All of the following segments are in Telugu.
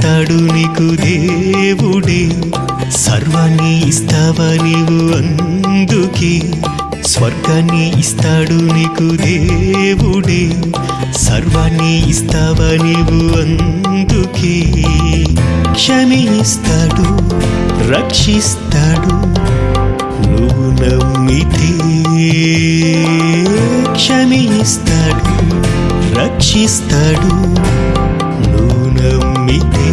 ఇస్తాడు నీకు దేవుడే సర్వాన్ని ఇస్తావా నీవు అందుకే స్వర్గాన్ని ఇస్తాడు నీకు దేవుడే సర్వాన్ని ఇస్తావా నీవు అందుకే క్షమిస్తాడు రక్షిస్తాడు నువ్వు నమ్మితే క్షమిస్తాడు రక్షిస్తాడు నువ్వు నమ్మితే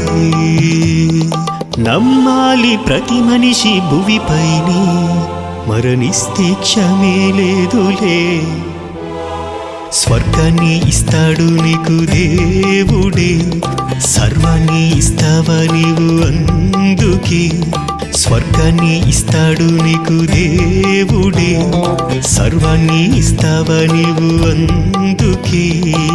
నమ్మాలి ప్రతి మనిషి భువిపైనే మరణిస్తే క్షమే లేదులే స్వర్గాన్ని ఇస్తాడు నీకు దేవుడే సర్వాన్ని ఇస్తావా నీవు అందుకే స్వర్గాన్ని ఇస్తాడు నీకు దేవుడే సర్వాన్ని ఇస్తావా నీవు అందుకే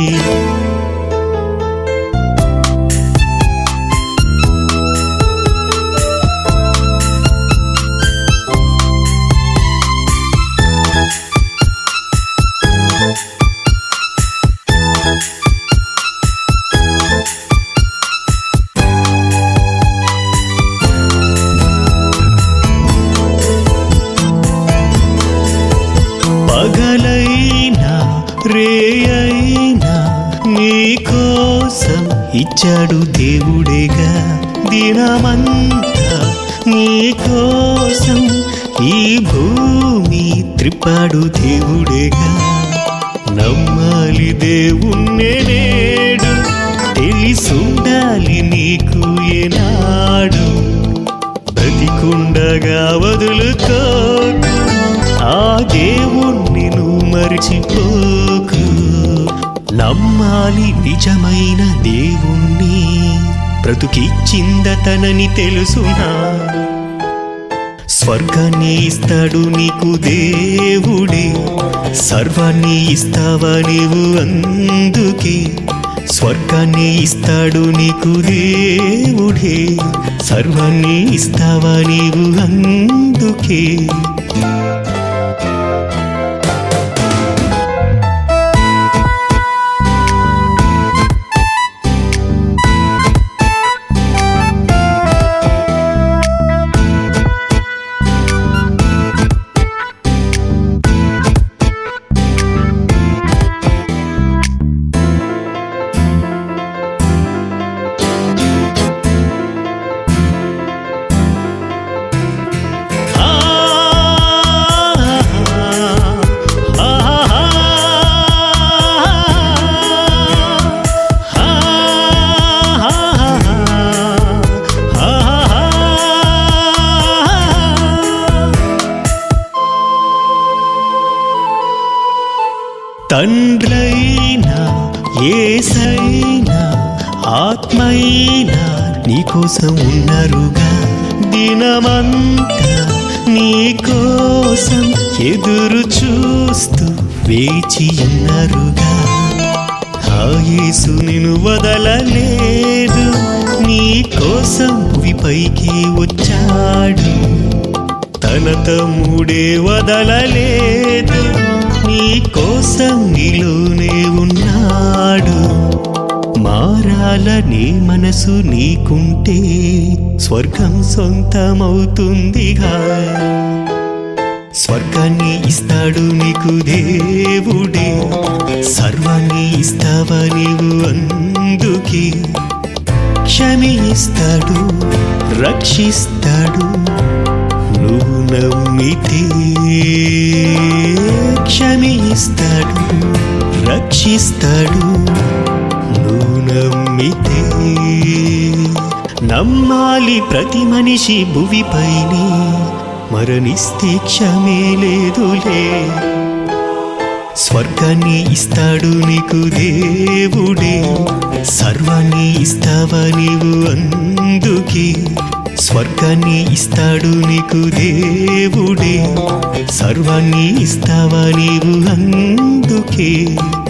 పగలైనా రేయైనా నీకోసం ఇచ్చాడు దేవుడేగా దినమంతా నీకోసం ఈ భూమి త్రిప్పాడు దేవుడేగా నమ్మాలి దేవుణ్ణే నేడు తెలిసుండాలి నీకు ఏనాడు బ్రతికుండగా వదులుకోకు ఆ దేవుణ్ణి నువ్వు మరిచిపోకు నమ్మాలి నిజమైన దేవుణ్ణి బ్రతుకిచ్చిందతనని తెలుసునా స్వర్గాన్ని ఇస్తాడు నీకు దేవుడే సర్వాన్ని ఇస్తావా నీవు అందుకే స్వర్గాన్ని ఇస్తాడు నీకు దేవుడే సర్వాన్ని ఇస్తావా నీవు అందుకే ఆ ఆ తండ్రైనా ఏసైనా ఆత్మైనా నీకోసం ఉన్నారుగా దినమంతా నీకోసం ఎదురు చూస్తూ వేచి ఉన్నారుగా ఆ యేసు నిన్ను వదలలేదు నీ కోసం భూమిపైకి వచ్చాడు తన తమ్ముడే వదలలేదు నీ కోసం నీలోనే ఉన్నాడు మారాలనే మనసు నీకుంటే స్వర్గం సొంతమవుతుందిగా స్వర్గాన్ని ఇస్తాడు నీకు దేవుడే సర్వాన్ని ఇస్తావా నీవు అందుకే క్షమిస్తాడు రక్షిస్తాడు నువ్వు నమ్మితే క్షమిస్తాడు రక్షిస్తాడు నువ్వు నమ్మితే నమ్మాలి ప్రతి మనిషి భువిపైనే మరణిస్తే క్షమే లేదులే స్వర్గాన్ని ఇస్తాడు నీకు దేవుడే సర్వాన్ని ఇస్తావా నీవు అందుకే స్వర్గాన్ని ఇస్తాడు నీకు దేవుడే సర్వాన్ని ఇస్తావా నీవు అందుకే